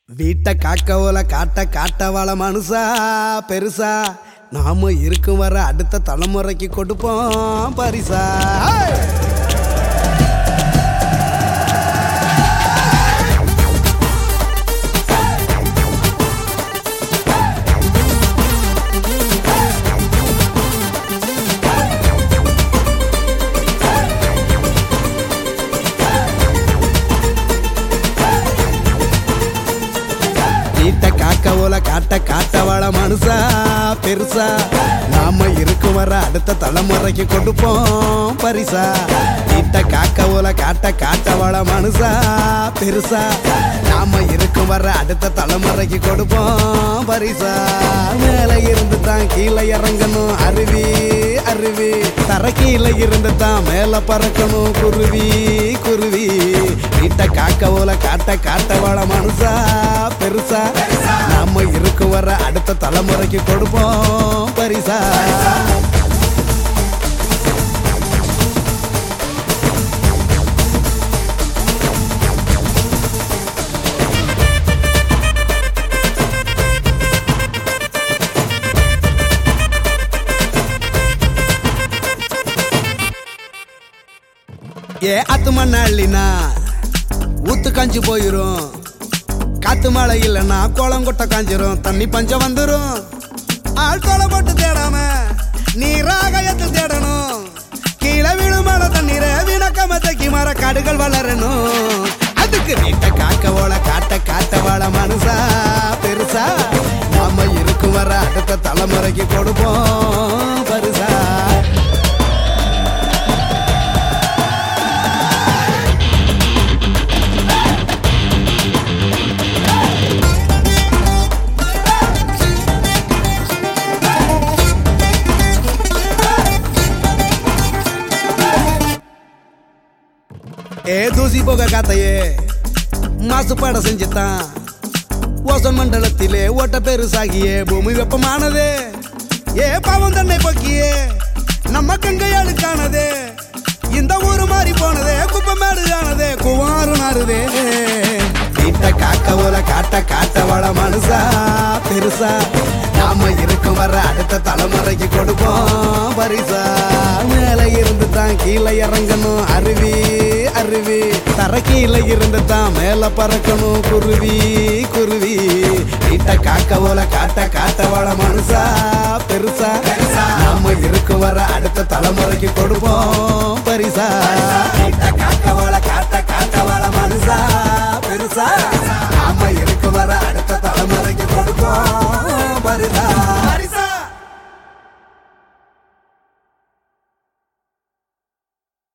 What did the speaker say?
வீட்டை காக்க ஓல காட்ட காட்ட வாழ மனுஷா பெருசா நாம இருக்கும் வர அடுத்த தலைமுறைக்கு கொடுப்போம் பரிசா ஹே! வீட்டை காக்க ஓல காட்ட காட்ட வாழ மனுஷா பெருசா நாம இருக்கும் வர அடுத்த தலைமுறைக்கு கொடுப்போம் பரிசா வீட்டை காக்க ஓல காட்ட காட்ட வாழ மனுஷா பெருசா நாம இருக்கும் வர அடுத்த தலைமுறைக்கு கொடுப்போம் பரிசா மேல இருந்து தான் கீழே இறங்கணும் அருவி அருவி தர கீழே இருந்து தான் மேல பறக்கணும் குருவி குருவி வீட்டை காக்க ஓல காட்ட காட்ட வாழ மனுஷா பெருசா நாம இருக்கும் வர அடுத்த தலைமுறைக்கு கொடுப்போம் பரிசா ஏ அத்து மண்ணாளினா ஊத்து காஞ்சு போயிரும் காத்து மழை இல்லைன்னா குளம் கொட்ட காஞ்சிரும் தண்ணி பஞ்சம் வந்துரும் ஆள் தொலை போட்டு தேடாம நீராகயத்தில் தேடணும் கீழே விழும் மழை தண்ணீரை வினக்கம தக்கி மர காடுகள் வளரணும் அதுக்கு வீட்டை காக்க ஓல காட்ட காட்ட வாழ மனுஷா பெருசா நாம இருக்கும் வர அடுத்த தலைமுறைக்கு கொடுப்போம் பரிசா ஏ தூசி போக காத்தையே மாசுபாட செஞ்சுத்தான் ஓசன் மண்டலத்திலே ஓட்ட பெருசாகியே பூமி வெப்பமானதே ஏ பாவம் தன்னை போக்கியே நம்ம கங்கையாளுக்கானதே இந்த ஊரு மாறி போனதே குப்பை மேடு ஆனதே குவாறு நாறுதே வீட்டை காக்க ஓல காட்ட காட்ட வள மனுஷா பெருசா நாம இருக்கும் வர அடுத்த தலைமுறைக்கு கொடுப்போம் பரிசா மேல இருந்து தான் கீழே இறங்கணும் அருவி அருவி தர கீழே இருந்து தான் மேல பறக்கணும் குருவி குருவி வீட்டை காக்க ஓல காட்ட காட்ட வள மனுஷா பெருசா நாம இருக்கும் வர அடுத்த தலைமுறைக்கு கொடுப்போம் பரிசா வீட்டை காக்க ஓல காட்ட காட்ட வள மனுஷா பெருசா